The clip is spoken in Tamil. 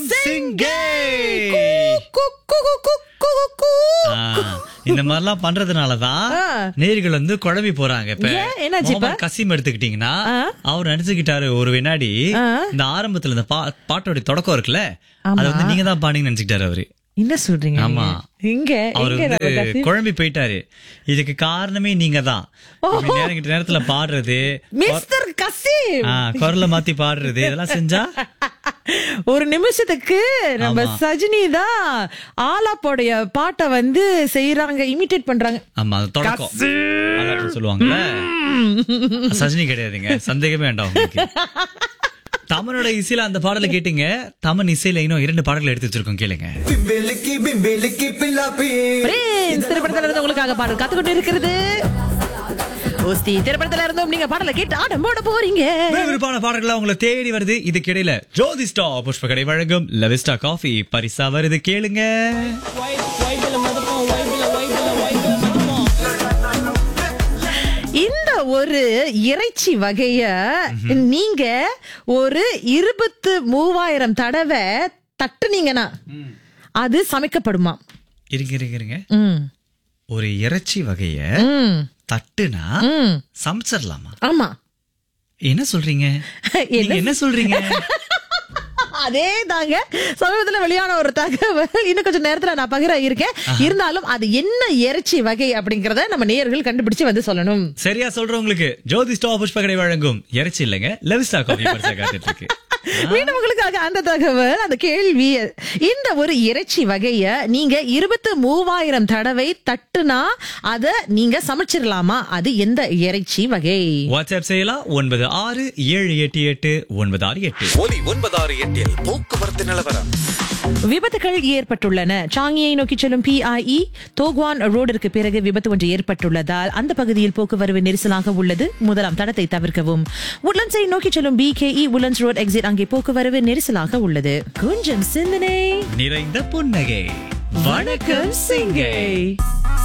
வணக்கம் சிங்கே கு, கு, கு, கு, கு, கு, கு. ஆ, இந்த மாதிரிலாம் பண்றதுனாலதான் ஆ. நேர்கள் வந்து குழம்பி போறாங்க இப்ப ஏன்? என்னாச்சு இப்ப? முகமது கசீம் எடுத்துக்கிட்டீங்கன்னா ஆ. அவர் நினைச்சுக்கிட்டாரு ஒரு வினாடி ஆ. இந்த ஆரம்பத்துல இந்த பா- பாட்டோட தொடக்கம் இருக்குல்ல அது வந்து நீங்க தான் பாடிங்க நினைச்சுக்கிட்டாரு அவரு என்ன சொல்றீங்க ஆமா. நீங்க? இங்க அவர் எங்க நம்ம வந்து கசி- குழம்பி போயிட்டாரு இதுக்கு காரணமே நீங்க தான் இப்படி நேரம் நேரத்துல பாடுறது மிஸ்டர் கசீம் ஆ, குரலை மாத்தி பாடுறது இதெல்லாம் செஞ்சா ஒரு நிமிஷத்துக்கு நம்ம ஆமா. சஜினி தான் ஆலாப்போடைய பாட்டை வந்து செய்யறாங்க இமிட்டேட் பண்றாங்க ஆமா அது தொடக்கம் அதான் சொல்லுவாங்கல்ல சஜினி கிடையாதுங்க சந்தேகமே வேண்டாம் உங்களுக்கு தமனோட இசையில அந்த பாடலை கேட்டீங்க தமன் இசையில இன்னும் இரண்டு பாடல்கள் எடுத்து வச்சிருக்கோம் கேளுங்க பிம்பிலிக்கி பிம்பிலிக்கி பில்லாப்பி பிரின்ஸ் திரைப்படத்துல இருந்து உங்களுக்காக பாடல் காத்துக்கொண்டு இருக்கிறது ஓஸ்தி திரைப்படத்துல இருந்தும் நீங்க பாடலை கேட்டு ஆடம் போட போறீங்க விருப்பான பாடல்களா உங்களை தேடி வருது இதுக்கு இடையில ஜோதி ஸ்டா புஷ்பகடை வழங்கும் லெவிஸ்டா காஃபி பரிசா வருது கேளுங்க இந்த ஒரு இறைச்சி வகைய நீங்க ஒரு இருபத்து மூவாயிரம் தடவை தட்டுனீங்கன்னா அது சமைக்கப்படுமா இருங்க இருங்க இருங்க ம் ஒரு இறைச்சி வகைய ம் தட்டுனா ம் சமைச்சிடலாமா ஆமா என்ன சொல்றீங்க நீங்க என்ன சொல்றீங்க அதே தாங்க சமீபத்துல வெளியான ஒரு தகவல் இன்னும் கொஞ்சம் நேரத்துல நான் பகிர இருக்கேன் இருந்தாலும் அது என்ன இறைச்சி வகை அப்படிங்கறத நம்ம நேயர்கள் கண்டுபிடிச்சு வந்து சொல்லணும் சரியா சொல்றவங்களுக்கு ஜோதி ஸ்டா புஷ்பகடை வழங்கும் இறைச்சி இல்லைங்க லெவிஸ்டா காஃபி பரிசா காத்துட்டு இருக்கு மீண்டும் உங்களுக்காக அந்த தகவல் அந்த கேள்வி இந்த ஒரு இறைச்சி வகைய நீங்க இருபத்து மூவாயிரம் தடவை தட்டுனா அத நீங்க சமைச்சிடலாமா அது எந்த இறைச்சி வகை வாட்ஸ்அப் செய்யலாம் ஒன்பது ஆறு ஏழு எட்டு எட்டு ஒன்பது ஆறு எட்டு ஒலி ஒன்பதாறு எட்டில் போக்குவரத்து நிலவரம் விபத்துகள் ஏற்பட்டுள்ளன சாங்கியை நோக்கி செல்லும் பிஐஇ தோக்வான் ரோடிற்கு பிறகு விபத்து ஒன்று ஏற்பட்டுள்ளதால் அந்த பகுதியில் போக்குவரவு நெரிசலாக உள்ளது முதலாம் தடத்தை தவிர்க்கவும் உட்லண்ட்ஸை நோக்கி செல்லும் பிகேஇ உட்லண்ட்ஸ் ரோட் எக்ஸிட் அங்கே போக்குவரவு நெரிசலாக உள்ளது கொஞ்சம் சிந்தனை நிறைந்த புன்னகை வணக்கம் சிங்கை